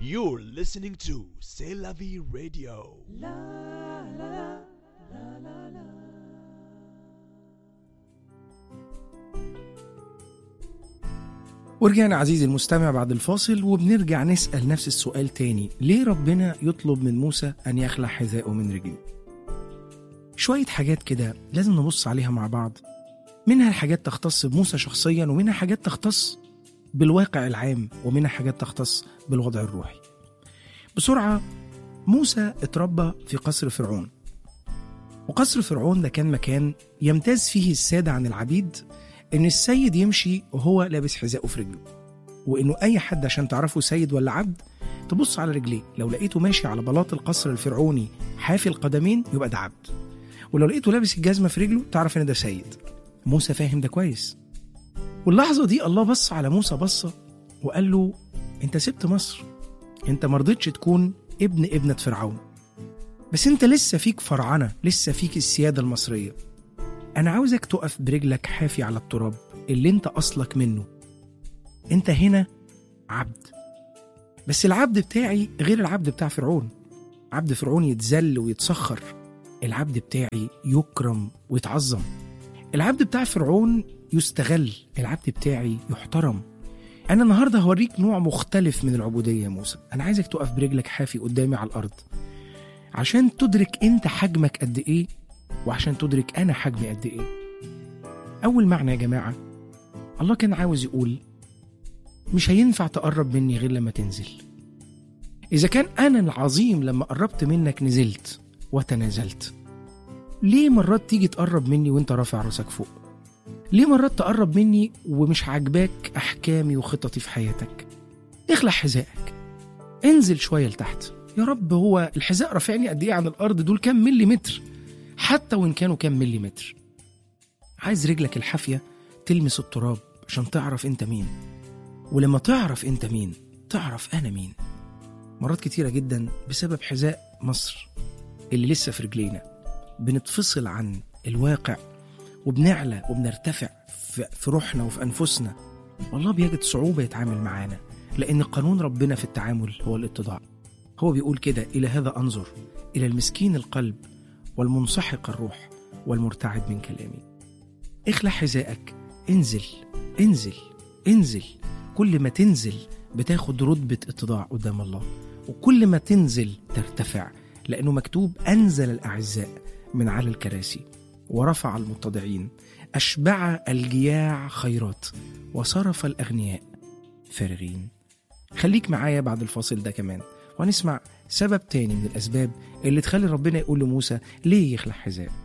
You're listening to C'est la vie radio. ورجعنا عزيزي المستمع بعد الفاصل وبنرجع نسأل نفس السؤال تاني ليه ربنا يطلب من موسى أن يخلع حذائه من رجله شوية حاجات كده لازم نبص عليها مع بعض منها حاجات تختص بموسى شخصيا ومنها حاجات تختص بالواقع العام ومنها حاجات تختص بالوضع الروحي بسرعة موسى اتربى في قصر فرعون وقصر فرعون ده كان مكان يمتاز فيه السادة عن العبيد إن السيد يمشي وهو لابس حذاءه في رجله وإنه أي حد عشان تعرفه سيد ولا عبد تبص على رجليه لو لقيته ماشي على بلاط القصر الفرعوني حافي القدمين يبقى ده عبد ولو لقيته لابس الجزمة في رجله تعرف إن ده سيد موسى فاهم ده كويس واللحظة دي الله بص على موسى بصة وقال له أنت سبت مصر أنت مرضتش تكون ابن ابنة فرعون بس أنت لسه فيك فرعنة لسه فيك السيادة المصرية أنا عاوزك تقف برجلك حافي على التراب اللي أنت أصلك منه أنت هنا عبد بس العبد بتاعي غير العبد بتاع فرعون عبد فرعون يتذل ويتسخر العبد بتاعي يكرم ويتعظم العبد بتاع فرعون يستغل العبد بتاعي يحترم أنا النهاردة هوريك نوع مختلف من العبودية يا موسى أنا عايزك تقف برجلك حافي قدامي على الأرض عشان تدرك أنت حجمك قد إيه وعشان تدرك أنا حجمي قد إيه أول معنى يا جماعة الله كان عاوز يقول مش هينفع تقرب مني غير لما تنزل إذا كان أنا العظيم لما قربت منك نزلت وتنازلت ليه مرات تيجي تقرب مني وانت رافع راسك فوق ليه مرات تقرب مني ومش عاجباك أحكامي وخططي في حياتك اخلع حذائك انزل شوية لتحت يا رب هو الحذاء رافعني قد ايه عن الأرض دول كام ملي متر حتى وإن كانوا كام ملي متر عايز رجلك الحافية تلمس التراب عشان تعرف انت مين ولما تعرف انت مين تعرف انا مين مرات كتيرة جدا بسبب حذاء مصر اللي لسه في رجلينا بنتفصل عن الواقع وبنعلى وبنرتفع في في روحنا وفي أنفسنا والله بيجد صعوبة يتعامل معانا لأن قانون ربنا في التعامل هو الاتضاع هو بيقول كده إلى هذا أنظر إلى المسكين القلب والمنسحق الروح والمرتعد من كلامي اخلع حذائك انزل انزل انزل كل ما تنزل بتاخد رتبة اتضاع قدام الله وكل ما تنزل ترتفع لأنه مكتوب أنزل الأعزاء من على الكراسي ورفع المتضعين أشبع الجياع خيرات وصرف الأغنياء فارغين خليك معايا بعد الفاصل ده كمان وهنسمع سبب تاني من الأسباب اللي تخلي ربنا يقول لموسى ليه يخلع حذاء